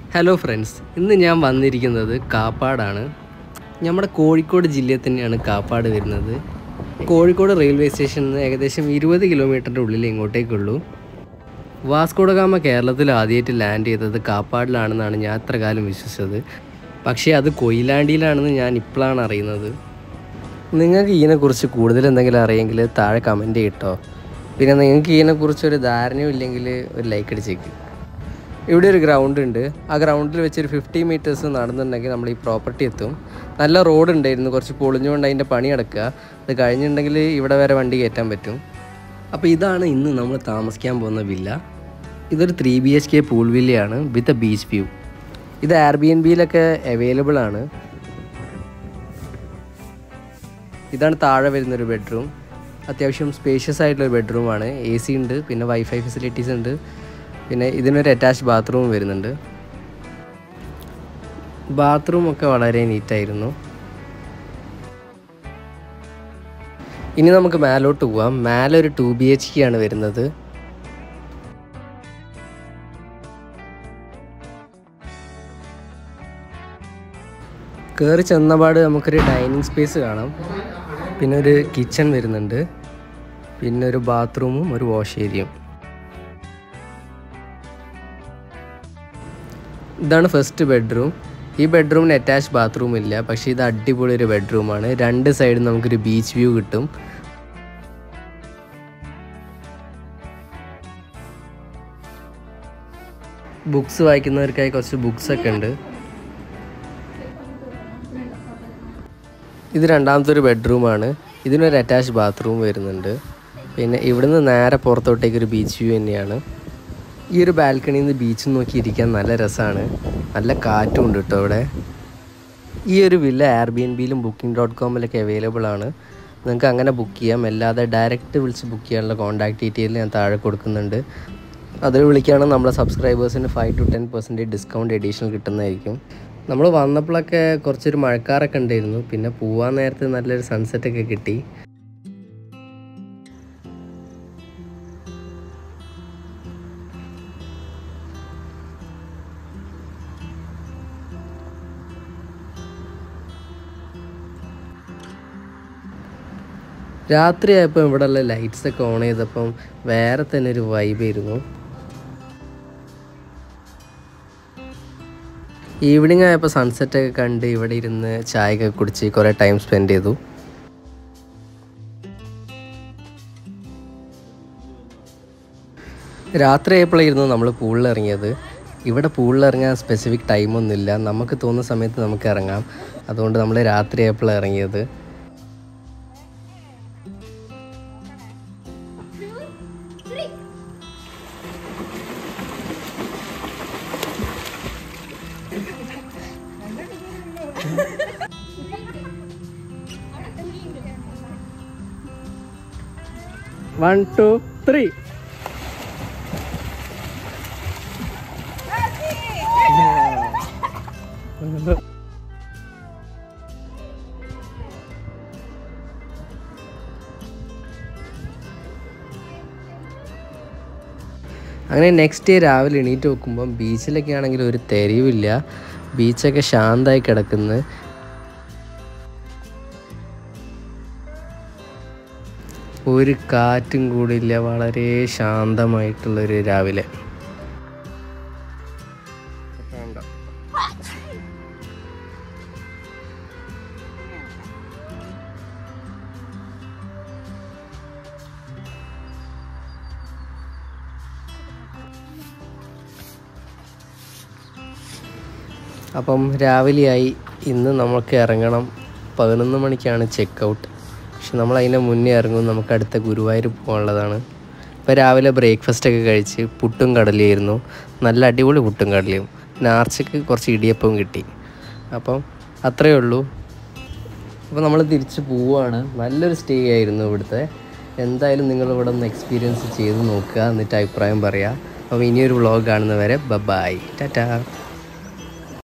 hello friends ഇന്ന് ഞാൻ വന്നിരിക്കുന്നത് കാപ്പാടാണ് നമ്മുടെ കോഴിക്കോട് ജില്ലയിൽ തന്നെയാണ് കാപ്പാട് വരുന്നത് കോഴിക്കോട് റെയിൽവേ സ്റ്റേഷനിൽ നിന്ന് ഏകദേശം ഇരുപത് കിലോമീറ്ററിൻ്റെ ഉള്ളിൽ ഇങ്ങോട്ടേക്കുള്ളൂ വാസ്കോഡഗാമ കേരളത്തിൽ ആദ്യമായിട്ട് ലാൻഡ് ചെയ്തത് കാപ്പാടിലാണെന്നാണ് ഞാൻ അത്ര കാലം വിശ്വസിച്ചത് പക്ഷേ അത് കൊയിലാണ്ടിയിലാണെന്ന് ഞാൻ ഇപ്പോഴാണ് അറിയുന്നത് നിങ്ങൾക്ക് ഇതിനെക്കുറിച്ച് കൂടുതൽ എന്തെങ്കിലും അറിയെങ്കിൽ താഴെ കമൻറ്റ് ചെയ്യട്ടോ പിന്നെ നിങ്ങൾക്ക് ഇതിനെക്കുറിച്ച് ഒരു ധാരണയും ഇല്ലെങ്കിൽ ഒരു ലൈക്ക് അടിച്ചേക്ക് ഇവിടെ ഒരു ഗ്രൗണ്ട് ഉണ്ട് ആ ഗ്രൗണ്ടിൽ വെച്ച് ഒരു ഫിഫ്റ്റി മീറ്റേഴ്സ് നടന്നിട്ടുണ്ടെങ്കിൽ നമ്മൾ ഈ പ്രോപ്പർട്ടി എത്തും നല്ല റോഡ് ഉണ്ടായിരുന്നു കുറച്ച് പൊളിഞ്ഞുകൊണ്ട് അതിൻ്റെ പണി നടക്കുക അത് കഴിഞ്ഞിട്ടുണ്ടെങ്കിൽ ഇവിടെ വരെ വണ്ടി കയറ്റാൻ പറ്റും അപ്പോൾ ഇതാണ് ഇന്ന് നമ്മൾ താമസിക്കാൻ പോകുന്ന വില്ല ഇതൊരു three B H K pool വില്ലയാണ് വിത്ത് എ ബീച്ച് വ്യൂ ഇത് എയർ ബി എൻ ബിയിലൊക്കെ അവൈലബിൾ ആണ് ഇതാണ് താഴെ വരുന്നൊരു ബെഡ്റൂം അത്യാവശ്യം സ്പേഷ്യസ് ആയിട്ടുള്ളൊരു ബെഡ്റൂമാണ് എ സി ഉണ്ട് പിന്നെ വൈഫൈ ഫെസിലിറ്റീസ് ഉണ്ട് പിന്നെ ഇതിനൊരു അറ്റാച്ച് ബാത്റൂം വരുന്നുണ്ട് ബാത്റൂം ഒക്കെ വളരെ നീറ്റായിരുന്നു ഇനി നമുക്ക് മേലോട്ട് പോവാം മേലെ ഒരു ടു ബി എച്ച് കെ ആണ് വരുന്നത് കയറി ചെന്നപാട് നമുക്കൊരു ഡൈനിങ് സ്പേസ് കാണാം പിന്നെ ഒരു കിച്ചൺ വരുന്നുണ്ട് പിന്നെ ഒരു ബാത്റൂമും ഒരു വാഷ് ഏരിയയും ഇതാണ് ഫസ്റ്റ് ബെഡ്റൂം ഈ ബെഡ്റൂമിന് അറ്റാച്ച് ബാത്റൂം ഇല്ല പക്ഷേ ഇത് അടിപൊളി ഒരു ബെഡ്റൂമാണ് രണ്ട് സൈഡും നമുക്കൊരു ബീച്ച് വ്യൂ കിട്ടും ബുക്സ് വായിക്കുന്നവർക്കായി കുറച്ച് ബുക്സ് ഒക്കെ ഉണ്ട് ഇത് രണ്ടാമത്തെ ഒരു ബെഡ്റൂമാണ് ഇതിനൊരു അറ്റാച്ച് ബാത്റൂം വരുന്നുണ്ട് പിന്നെ ഇവിടുന്ന് നേരെ പുറത്തോട്ടേക്ക് ഒരു ബീച്ച് വ്യൂ തന്നെയാണ് ഈ ഒരു ബാൽക്കണിയിൽ നിന്ന് ബീച്ച് നോക്കി ഇരിക്കാൻ നല്ല രസമാണ് നല്ല കാറ്റും ഉണ്ട് കേട്ടോ ഇവിടെ ഈ ഒരു വില്ല എയർ ബി എൻ ബിയിലും ബുക്കിംഗ് ഡോട്ട് കോമിലൊക്കെ അവൈലബിൾ ആണ് നിങ്ങൾക്ക് അങ്ങനെ ബുക്ക് ചെയ്യാം അല്ലാതെ ഡയറക്റ്റ് വിളിച്ച് ബുക്ക് ചെയ്യാനുള്ള കോൺടാക്ട് ഡീറ്റെയിൽ ഞാൻ താഴെ കൊടുക്കുന്നുണ്ട് അതിൽ വിളിക്കുകയാണെങ്കിൽ നമ്മളെ സബ്സ്ക്രൈബേഴ്സിന് five to ten percentage discount additional കിട്ടുന്നതായിരിക്കും നമ്മൾ വന്നപ്പോഴൊക്കെ കുറച്ചൊരു മഴക്കാറൊക്കെ ഉണ്ടായിരുന്നു പിന്നെ പോവാൻ നേരത്ത് നല്ലൊരു സൺസെറ്റൊക്കെ കിട്ടി രാത്രിയായപ്പോൾ ഇവിടെയുള്ള ലൈറ്റ്സ് ഒക്കെ ഓൺ ചെയ്തപ്പം വേറെ തന്നെ ഒരു വൈബായിരുന്നു ഈവനിങ് ആയപ്പോൾ സൺസെറ്റ് ഒക്കെ കണ്ട് ഇവിടെ ഇരുന്ന് ചായയൊക്കെ കുടിച്ച് കുറേ ടൈം സ്പെൻഡ് ചെയ്തു രാത്രി ആയപ്പോഴായിരുന്നു നമ്മൾ പൂളിൽ ഇറങ്ങിയത് ഇവിടെ പൂളിൽ ഇറങ്ങാൻ സ്പെസിഫിക് ടൈമൊന്നുമില്ല നമുക്ക് തോന്നുന്ന സമയത്ത് നമുക്ക് ഇറങ്ങാം അതുകൊണ്ട് നമ്മൾ രാത്രി ആയപ്പോഴാണ് ഇറങ്ങിയത് വൺ ടു ത്രീ അങ്ങനെ നെക്സ്റ്റ് ഡേ രാവിലെ എണീറ്റ് നോക്കുമ്പം ബീച്ചിലൊക്കെ ആണെങ്കിൽ ഒരു തെരിവില്ല ബീച്ചൊക്കെ ശാന്തമായി കിടക്കുന്നു ഒരു കാറ്റും കൂടിയില്ല വളരെ ശാന്തമായിട്ടുള്ളൊരു രാവിലെ അപ്പം രാവിലെയായി ഇന്ന് നമുക്ക് ഇറങ്ങണം പതിനൊന്ന് മണിക്കാണ് ചെക്ക് ഔട്ട് പക്ഷെ നമ്മൾ അതിൻ്റെ മുന്നേ ഇറങ്ങും നമുക്ക് അടുത്ത ഗുരുവായൂർ പോകാനുള്ളതാണ് ഇപ്പോൾ രാവിലെ ബ്രേക്ക്ഫാസ്റ്റ് ഒക്കെ കഴിച്ച് പുട്ടും കടലയായിരുന്നു നല്ല അടിപൊളി പുട്ടും കടലയും പിന്നെ ആർച്ചക്ക് കുറച്ച് ഇടിയപ്പവും കിട്ടി അപ്പം അത്രയേ ഉള്ളൂ അപ്പോൾ നമ്മൾ തിരിച്ച് പോവുകയാണ് നല്ലൊരു സ്റ്റേ ആയിരുന്നു ഇവിടുത്തെ എന്തായാലും നിങ്ങൾ ഇവിടെ ഒന്ന് എക്സ്പീരിയൻസ് ചെയ്ത് നോക്കുക എന്നിട്ട് അഭിപ്രായം പറയുക അപ്പോൾ ഇനിയൊരു വ്ളോഗ് കാണുന്നവരെ ബ ബായ് ടാറ്റാ